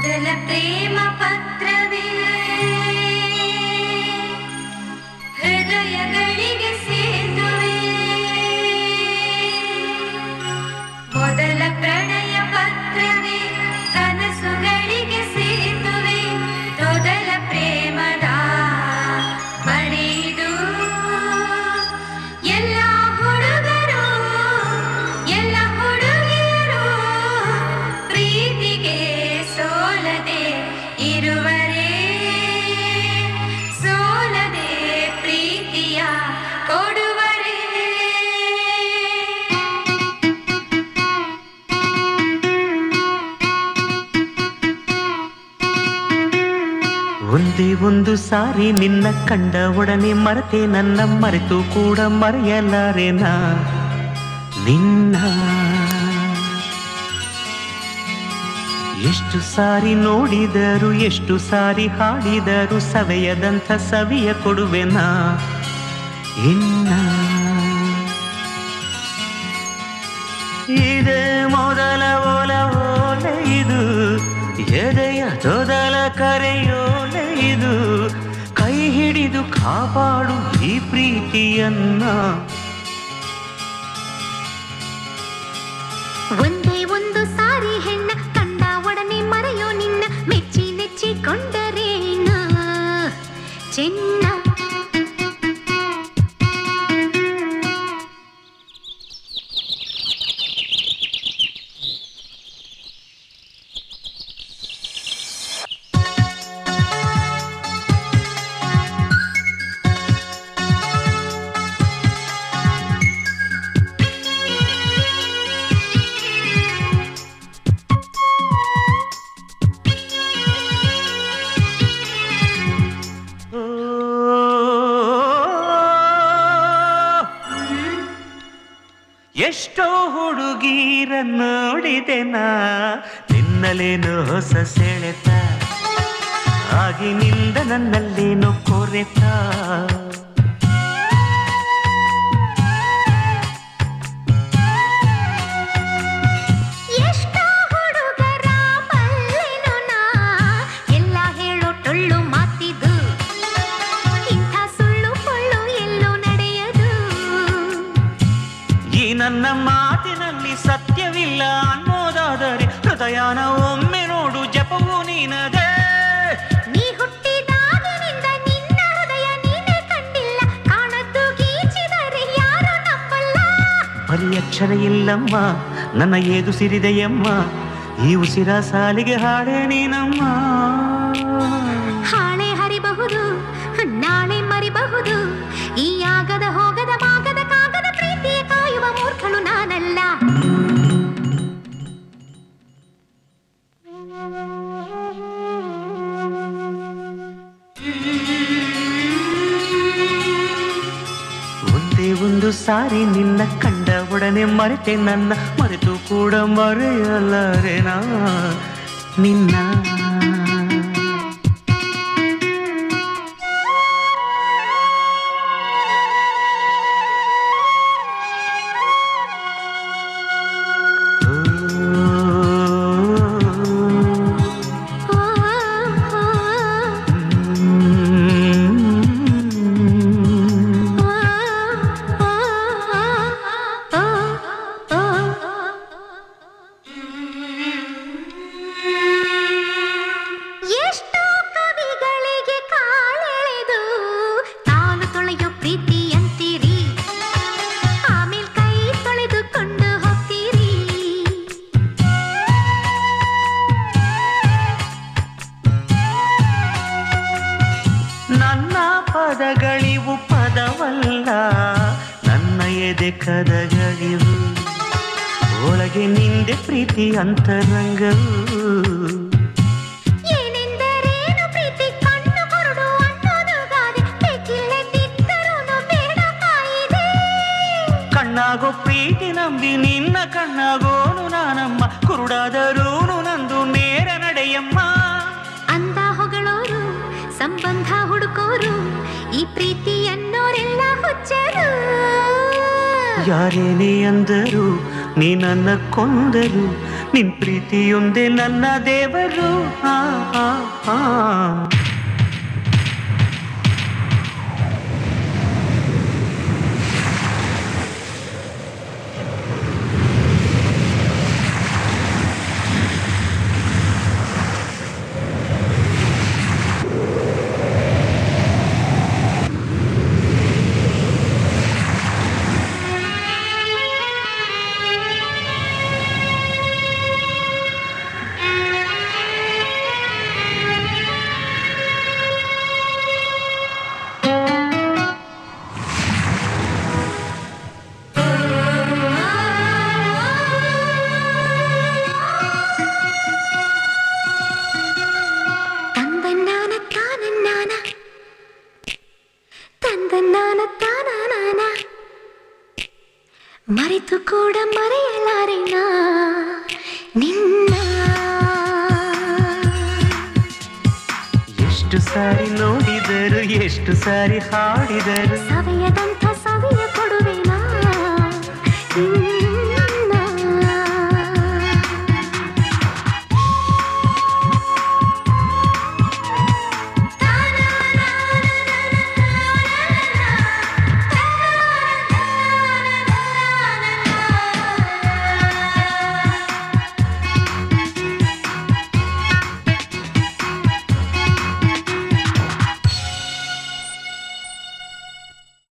ಮೊದಲ ಪ್ರೇಮ ಪತ್ರವೇ ಹೃದಯಗಳಿಗೆ ಸೇತುವೆ ಮೊದಲ ಪ್ರಣಯ ಪತ್ರವೇ ಕನಸುಗಳಿಗೆ ಸೇತುವೆ ಮೊದಲ ಪ್ರೇಮದ ಬರೆದು ಎಲ್ಲ ಹುಡುಗರು ಎಲ್ಲ ಹುಡುಗಿಯರು ಪ್ರೀತಿಗೆ ಸೋಲದೆ ಇರುವರೇ ಸೋಲದೆ ಪ್ರೀತಿಯ ಕೊಡುವರೇ ಒಂದೇ ಒಂದು ಸಾರಿ ನಿನ್ನ ಕಂಡ ಒಡನೆ ಮರೆತೆ ನನ್ನ ಮರೆತು ಕೂಡ ಮರೆಯಲಾರೆನಾ ನಿನ್ನ ಎಷ್ಟು ಸಾರಿ ನೋಡಿದರು ಎಷ್ಟು ಸಾರಿ ಹಾಡಿದರು ಸವೆಯದಂಥ ಸವಿಯ ಕೊಡುವೆನಾ ಇನ್ನ ಇದೇ ಮೊದಲ ಓಲ ಓಲೆ ಇದು ಎದೆಯ ತೊದಲ ಕರೆಯೋಲೆ ಇದು ಕೈ ಹಿಡಿದು ಕಾಪಾಡು ಈ ಪ್ರೀತಿಯನ್ನ ಒಂದೇ ಒಂದು ಸಾರಿ ಹೆಣ್ಣ ಕಂಡ ಒಡನೆ ಮರೆಯೋ ನಿನ್ನ ಮೆಚ್ಚಿ ನೆಚ್ಚಿಕೊಂಡರೇನ ಚೆನ್ನ ಓ, ಎಷ್ಟೋ ಹುಡುಗೀರ ನೋಡಿದೆನಾ ನಿನ್ನಲೇನು ಹೊಸ ಸೆಳೆತ ಆಗಿನಿಂದ ನನ್ನಲ್ಲೇನು ಕೊರೆತ ಎಷ್ಟೋ ಹುಡುಗರ ಬಲ್ಲೆನು ನಾ ಎಲ್ಲ ಹೇಳೋ ಟೊಳ್ಳು ಮಾತಿದು ಇಂಥ ಸುಳ್ಳು ಪೊಳ್ಳು ಎಲ್ಲೂ ನಡೆಯದು ಈ ನನ್ನ ಮಾತಿನಲ್ಲಿ ಸತ್ಯವಿಲ್ಲ ಅನ್ನೋದಾದರೆ ಹೃದಯನ ಒಮ್ಮೆ ನೋಡು ಜಪವು ನೀನದೇ ನೀ ಹುಟ್ಟಿದಾಗಿನಿಂದ ನಿನ್ನ ಹೃದಯ ನೀನೇ ಕಂಡಿಲ್ಲ ಕಾಣದ್ದು ಗೀಚಿದರೆ ಯಾರು ನಂಬಲ್ಲ ಬರೀ ಅಕ್ಷರ ಇಲ್ಲಮ್ಮ ನನ್ನ ಏದು ಸಿರಿದೆಯಮ್ಮ ಈ ಉಸಿರ ಸಾಲಿಗೆ ಹಾಡೆ ನೀನಮ್ಮ ಹಾಳೆ ಹರಿಬಹುದು ನಾಳೆ ಮರಿಬಹುದು ಈ ಆಗದ ಹೋಗದ ಮಾಗದ ಕಾಗದ ಪ್ರೀತಿಯ ಕಾಯುವ ಮೂರ್ಖಳು ನಾನಲ್ಲ ಒಂದೇ ಒಂದು ಸಾರಿ ನಿನ್ನ ಕಂಡ ಒಡನೆ ಮರೆತೆ ನನ್ನ ಮರೆತು ಕೂಡ ಮರೆಯಲಾರೆನಾ ನಿನ್ನ ಆ, ಆ, ಆ, ಆ, ಆ, ಎಷ್ಟೋ ಕವಿಗಳಿಗೆ ಕಾಲೆಳೆದು ತಾನು ತೊಳೆಯೋ ಪ್ರೀತಿ ಅಂತೀರಿ ಆಮೇಲೆ ಕೈ ತೊಳೆದುಕೊಂಡು ಹೋಗ್ತೀರಿ ನನ್ನ ಪದಗಳಿವು ಪದವಲ್ಲ ನನ್ನ ಎದೆ ಕದಗಳಿವು ಒಳಗೆ ನಿಂದೆ ಪ್ರೀತಿ ಅಂತರಂಗವು ಏನೆಂದರೇನು ಪ್ರೀತಿ ಕಣ್ಣು ಕುರುಡು ಅನ್ನೋದು ಗಾದೆ ಬೇಕಿಲ್ಲದಿದ್ದರೂನು ಬೇಡ ಕಾಯಿದೆ ಕಣ್ಣಾಗೋ ಪ್ರೀತಿ ನಂಬಿ ನಿನ್ನ ಕಣ್ಣಾಗೋನು ನಾನಮ್ಮ ಕುರುಡಾದರೂನು ನಂದು ನೇರ ನಡೆಯಮ್ಮ ಅಂದ ಹೊಗಳೋರು ಸಂಬಂಧ ಹುಡುಕೋರು ಈ ಪ್ರೀತಿ ಅನ್ನೋರೆಲ್ಲ ಹುಚ್ಚರು ಯಾರೇನೇ ಅಂದರು ನೀ ನನ್ನ ಕೊಂದರು ನಿನ್ ಪ್ರೀತಿಯೊಂದೇ ನನ್ನ ದೇವರು ಆ, ಆ, ಆ. ತಂದನ್ನಾನ ತಾನನ್ನಾನ ತಂದನ್ನಾನ ತಾನಾನ ಮರೆತು ಕೂಡ ಮರೆಯಲಾರೆನ ನಿನ್ನ ಎಷ್ಟು ಸಾರಿ ನೋಡಿದರು ಎಷ್ಟು ಸಾರಿ ಹಾಡಿದರು ಸವೆಯದಂಥ ಸವಿಯ ಕೊಡುವೆನಾ ನಿನ್ನ